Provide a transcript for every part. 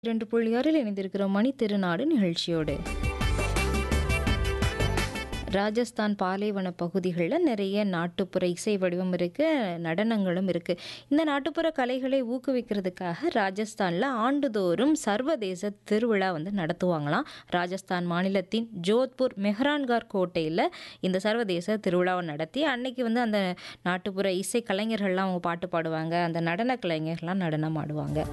இரண்டு புள்ளி ஆறில் இணைந்திருக்கிறோம் மணி திருநாடு நிகழ்ச்சியோடு ராஜஸ்தான் பாலைவன பகுதிகளில் நிறைய நாட்டுப்புற இசை வடிவம் இருக்குது நடனங்களும் இருக்குது இந்த நாட்டுப்புற கலைகளை ஊக்குவிக்கிறதுக்காக ராஜஸ்தானில் ஆண்டுதோறும் சர்வதேச திருவிழா வந்து நடத்துவாங்களாம் ராஜஸ்தான் மாநிலத்தின் ஜோத்பூர் மெஹ்ரான்கார் கோட்டையில் இந்த சர்வதேச திருவிழாவை நடத்தி அன்னைக்கு வந்து அந்த நாட்டுப்புற இசை கலைஞர்கள்லாம் அவங்க பாட்டு பாடுவாங்க அந்த நடன கலைஞர்கள்லாம் நடனம் ஆடுவாங்க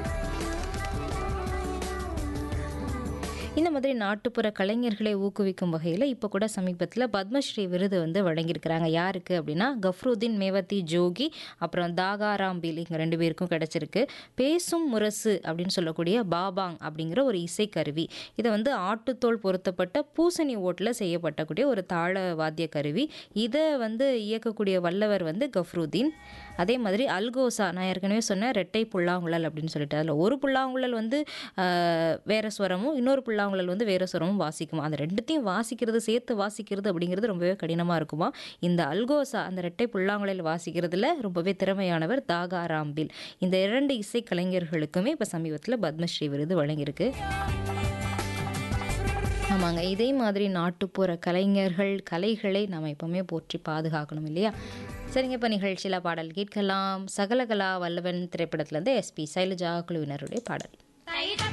இந்த மாதிரி நாட்டுப்புற கலைஞர்களை ஊக்குவிக்கும் வகையில் இப்போ கூட சமீபத்தில் பத்மஸ்ரீ விருது வந்து வழங்கியிருக்கிறாங்க யாருக்கு அப்படின்னா கஃப்ருதீன் மேவதி ஜோகி அப்புறம் தாகாராம் பீல் இங்கே ரெண்டு பேருக்கும் கிடச்சிருக்கு பேசும் முரசு அப்படின்னு சொல்லக்கூடிய பாபாங் அப்படிங்கிற ஒரு இசைக்கருவி இதை வந்து ஆட்டுத்தோல் பொருத்தப்பட்ட பூசணி ஓட்டில் செய்யப்பட்டக்கூடிய ஒரு தாள வாத்திய கருவி இதை வந்து இயக்கக்கூடிய வல்லவர் வந்து கஃப்ருதீன் அதே மாதிரி அல்கோசா நான் ஏற்கனவே சொன்னேன் ரெட்டை புல்லாங்குழல் அப்படின்னு சொல்லிட்டு அதில் ஒரு புல்லாங்குழல் வந்து ஆஹ், வேற ஸ்வரமும் இன்னொரு புல்லாங்குழல் வந்து வேற ஸ்வரமும் வாசிக்குமா அந்த ரெண்டுத்தையும் வாசிக்கிறது சேர்த்து வாசிக்கிறது அப்படிங்கிறது ரொம்பவே கடினமாக இருக்குமா இந்த அல்கோசா அந்த ரெட்டை புல்லாங்குழல் வாசிக்கிறதுல ரொம்பவே திறமையானவர் தாகாராம்பில் இந்த இரண்டு இசை கலைஞர்களுக்குமே இப்போ சமீபத்தில் பத்மஸ்ரீ விருது வழங்கியிருக்கு ஆமாங்க இதே மாதிரி நாட்டுப்புற கலைஞர்கள் கலைகளை நம்ம எப்பவுமே போற்றி பாதுகாக்கணும் இல்லையா சரிங்க இப்போ நிகழ்ச்சியில் பாடல் கேட்கலாம் சகலகலா வல்லவன் திரைப்படத்துலேருந்து எஸ்பி சைலஜா குழுவினருடைய பாடல்